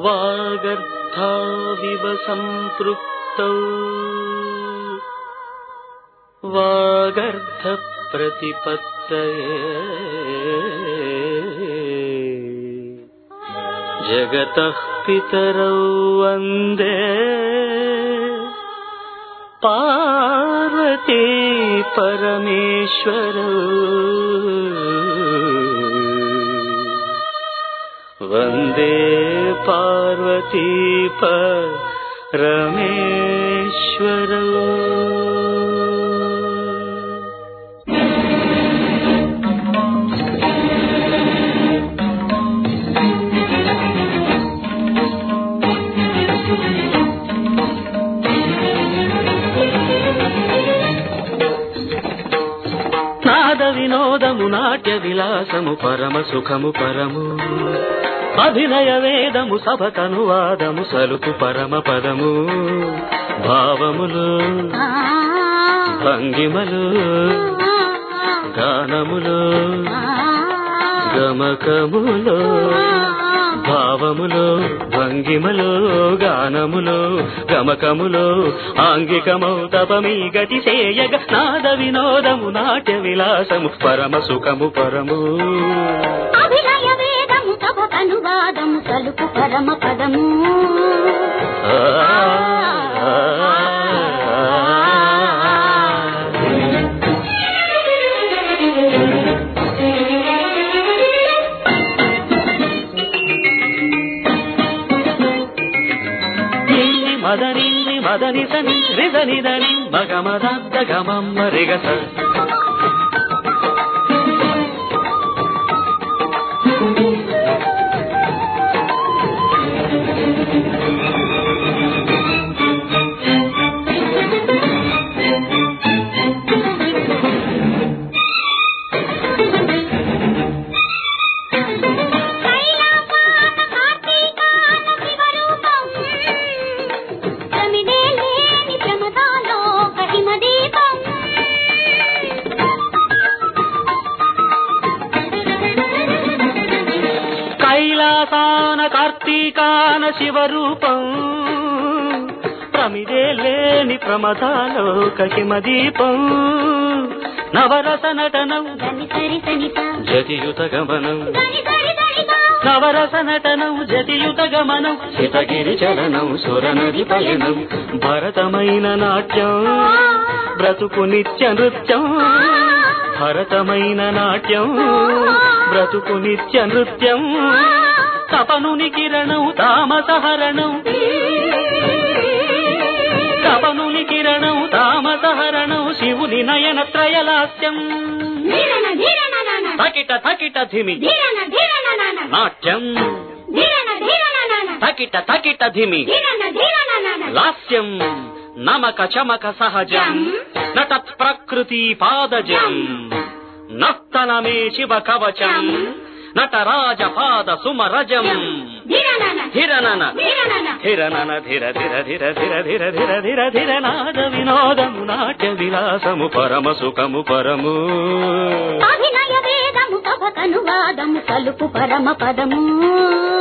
వాగర్థావివ సంపృక్తౌ వాగర్థ ప్రతిపత్తయే జగతః పితరౌ వందే పార్వతీ పరమేశ్వరౌ వందే పార్వతీ పరమేశ్వరౌ నాద వినోదము నాట్య విలాసము పరమ సుఖము పరము అభినయ వేదము సభకనువాదము సలుపు పరమ పదము భావములు భంగిమలు గానములు గమకములు భావములో భంగిమలో గానములో గమకములో ఆంగికమౌ తపమీ గతి చేయగ నాద వినోదము నాట్య విలాసము పరమ సుఖము పరము అభినయ వేదము సభకనువాదము సలుపు పరమ పదము ఆ, ఆ, నిన్ని మదనిన్ని మదని సని రిదని మగమదద్ద గమమ్మ రిగస కైలాసాన కార్తీకాన శివరూపం ప్రమిదే లేని ప్రమదాలోక హిమదీపం కైలాసాన కార్తీకాన శివరూపం ప్రమిదే లేని ప్రమదాలోక హిమదీపం నవరస నటనం గని సరి సనిత జతియుత గమనం గని సరి సనిత నవరస నటనం జతియుత గమనం హితగిరి చలనం సురనది పయనం భరతమైన నాట్యం బ్రతుకు నిత్య నృత్యం భరతమైన నాట్యం బ్రతుకు నిత్య నృత్యం తపనుని కిరణం తామసహరణం తపనుని కిరణం తామసహరణం శివుని నయన త్రయలాస్యం ధీరన ధీరన నాన తకిట తకిట ధిమి ధీరన ధీరన నాన నాట్యం ధీరన ధీరన నాన తకిట తకిట ధిమి ధీరన ధీరన నాన లాస్యం నమక చమక సహజం నట ప్రకృతి పాదజం నర్తనమే శివ కవచం నటరాజ పాద సుమరజం ధీరన హిరణన ధీరన ధిరనన ధిర ధిర ధిర ధిర ధిర ధిర ధిర ధిర నాద వినోదము నాట్య విలాసము పరమ సుఖము పరము అభినయ వేదము సభకనువాదము సలుపు పరమ పదము